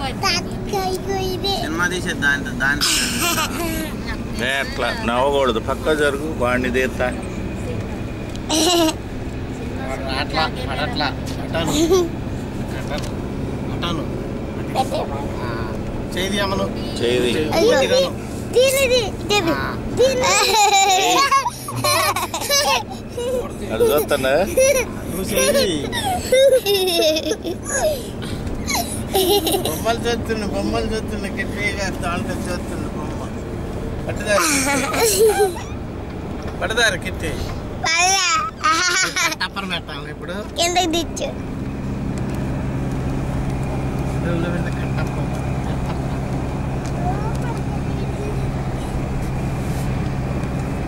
cinema తీసే దాని దాని ఏ అట్లా నవ్వకూడదు పక్క జరుగు వాడిని తీస్తా అట్లా అట్లా అటాను అటాను చేది అమ్మను చేయి దీనిది దేవి దీని అది చూస్తున్నా నువ్వు చేయి బొమ్మలు చూస్తుండు బొమ్మలు చూస్తుండు గట్టిగా దాంట్లో చూస్తుండు బొమ్మ పట్టుదారు పట్టుదారు కిట్టి టప్పర్ పెట్టాలి ఇప్పుడు కిందకి దిచ్చు కట్టప్ప